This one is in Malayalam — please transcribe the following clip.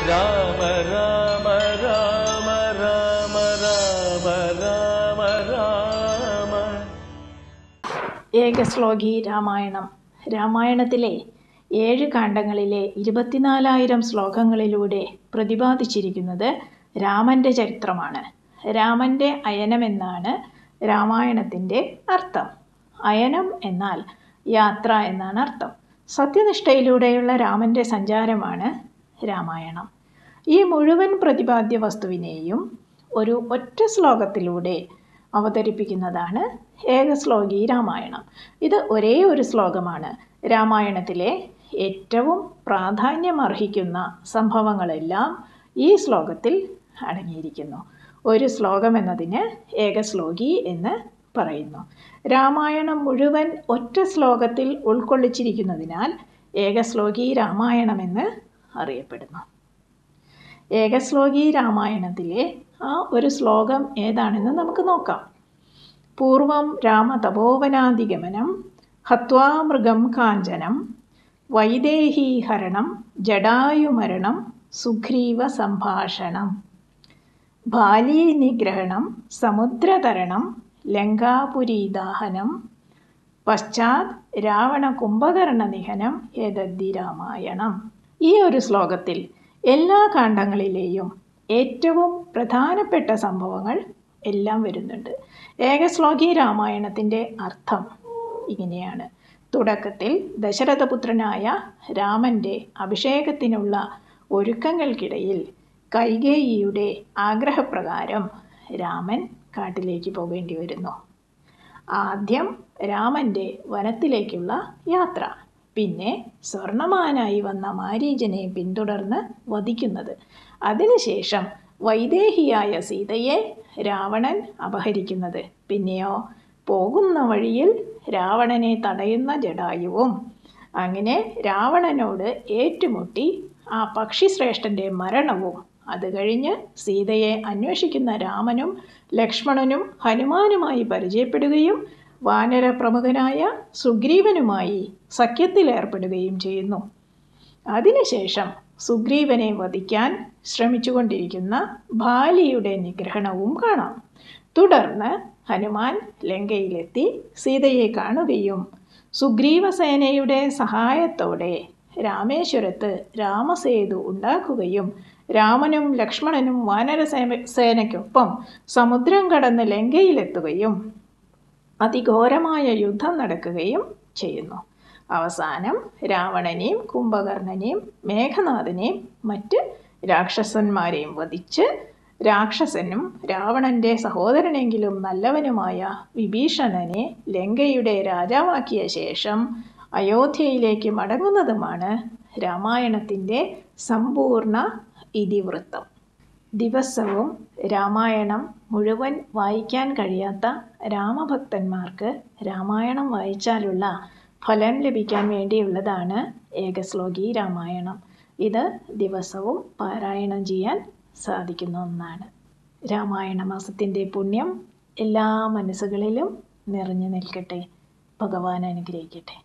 രാമ രാമ രാമ രാമ രാമ രാമ രാമ ഏകശ്ലോകി രാമായണം രാമായണത്തിലെ ഏഴ് കാണ്ഡങ്ങളിലെ ഇരുപത്തിനാലായിരം ശ്ലോകങ്ങളിലൂടെ പ്രതിപാദിച്ചിരിക്കുന്നത് രാമൻ്റെ ചരിത്രമാണ് രാമൻ്റെ അയനമെന്നാണ് രാമായണത്തിൻ്റെ അർത്ഥം അയനം എന്നാൽ യാത്ര എന്നാണ് അർത്ഥം സത്യനിഷ്ഠയിലൂടെയുള്ള രാമൻ്റെ സഞ്ചാരമാണ് രാമായണം ഈ മുഴുവൻ പ്രതിപാദ്യ വസ്തുവിനെയും ഒരു ഒറ്റ ശ്ലോകത്തിലൂടെ അവതരിപ്പിക്കുന്നതാണ് ഏകശ്ലോകി രാമായണം ഇത് ഒരേ ഒരു ശ്ലോകമാണ് രാമായണത്തിലെ ഏറ്റവും പ്രാധാന്യമർഹിക്കുന്ന സംഭവങ്ങളെല്ലാം ഈ ശ്ലോകത്തിൽ അടങ്ങിയിരിക്കുന്നു ഒരു ശ്ലോകം എന്നതിന് ഏകശ്ലോകി എന്ന് പറയുന്നു രാമായണം മുഴുവൻ ഒറ്റ ശ്ലോകത്തിൽ ഉൾക്കൊള്ളിച്ചിരിക്കുന്നതിനാൽ ഏകശ്ലോകി രാമായണമെന്ന് അറിയപ്പെടുന്നു ഏകശ്ലോകി രാമായണത്തിലെ ആ ഒരു ശ്ലോകം ഏതാണെന്ന് നമുക്ക് നോക്കാം പൂർവം രാമതപോവനാദിഗമനം ഹത്വാ മൃഗം കാഞ്ചനം വൈദേഹീഹരണം ജടായുമരണം സുഗ്രീവ സംഭാഷണം ബാലീനിഗ്രഹണം സമുദ്രതരണം ലങ്കാപുരീദാഹനം പശ്ചാത് രാവണ കുംഭകർണ നിഹനം ഏതദ്ധി രാമായണം ഈ ഒരു ശ്ലോകത്തിൽ എല്ലാ കാണ്ഡങ്ങളിലെയും ഏറ്റവും പ്രധാനപ്പെട്ട സംഭവങ്ങൾ എല്ലാം വരുന്നുണ്ട് ഏകശ്ലോകി രാമായണത്തിൻ്റെ അർത്ഥം ഇങ്ങനെയാണ് തുടക്കത്തിൽ ദശരഥപുത്രനായ രാമൻ്റെ അഭിഷേകത്തിനുള്ള ഒരുക്കങ്ങൾക്കിടയിൽ കൈകേയിയുടെ ആഗ്രഹപ്രകാരം രാമൻ കാട്ടിലേക്ക് പോകേണ്ടി വരുന്നു ആദ്യം രാമൻ്റെ വനത്തിലേക്കുള്ള യാത്ര പിന്നെ സ്വർണമാനായി വന്ന മാരീജനെ പിന്തുടർന്ന് വധിക്കുന്നത് അതിനുശേഷം വൈദേഹിയായ സീതയെ രാവണൻ അപഹരിക്കുന്നത് പിന്നെയോ പോകുന്ന വഴിയിൽ രാവണനെ തടയുന്ന ജടായുവും അങ്ങനെ രാവണനോട് ഏറ്റുമുട്ടി ആ പക്ഷിശ്രേഷ്ഠൻ്റെ മരണവും അത് കഴിഞ്ഞ് സീതയെ അന്വേഷിക്കുന്ന രാമനും ലക്ഷ്മണനും ഹനുമാനുമായി പരിചയപ്പെടുകയും വാനര പ്രമുഖനായ സുഗ്രീവനുമായി സഖ്യത്തിലേർപ്പെടുകയും ചെയ്യുന്നു അതിനുശേഷം സുഗ്രീവനെ വധിക്കാൻ ശ്രമിച്ചുകൊണ്ടിരിക്കുന്ന ബാലിയുടെ നിഗ്രഹണവും കാണാം തുടർന്ന് ഹനുമാൻ ലങ്കയിലെത്തി സീതയെ കാണുകയും സുഗ്രീവസേനയുടെ സഹായത്തോടെ രാമേശ്വരത്ത് രാമസേതു ഉണ്ടാക്കുകയും രാമനും ലക്ഷ്മണനും വാനരസേ സേനയ്ക്കൊപ്പം സമുദ്രം കടന്ന് ലങ്കയിലെത്തുകയും അതിഘോരമായ യുദ്ധം നടക്കുകയും ചെയ്യുന്നു അവസാനം രാവണനെയും കുംഭകർണനെയും മേഘനാഥനെയും മറ്റ് രാക്ഷസന്മാരെയും വധിച്ച് രാക്ഷസനും രാവണന്റെ സഹോദരനെങ്കിലും നല്ലവനുമായ വിഭീഷണനെ ലങ്കയുടെ രാജാവാക്കിയ ശേഷം അയോധ്യയിലേക്ക് മടങ്ങുന്നതുമാണ് രാമായണത്തിൻ്റെ സമ്പൂർണ്ണ ഇതിവൃത്തം ദിവസവും രാമായണം മുഴുവൻ വായിക്കാൻ കഴിയാത്ത രാമഭക്തന്മാർക്ക് രാമായണം വായിച്ചാലുള്ള ഫലം ലഭിക്കാൻ വേണ്ടിയുള്ളതാണ് ഏകശ്ലോകി രാമായണം ഇത് ദിവസവും പാരായണം ചെയ്യാൻ സാധിക്കുന്ന ഒന്നാണ് രാമായണ മാസത്തിൻ്റെ പുണ്യം എല്ലാ മനസ്സുകളിലും നിറഞ്ഞു നിൽക്കട്ടെ ഭഗവാൻ അനുഗ്രഹിക്കട്ടെ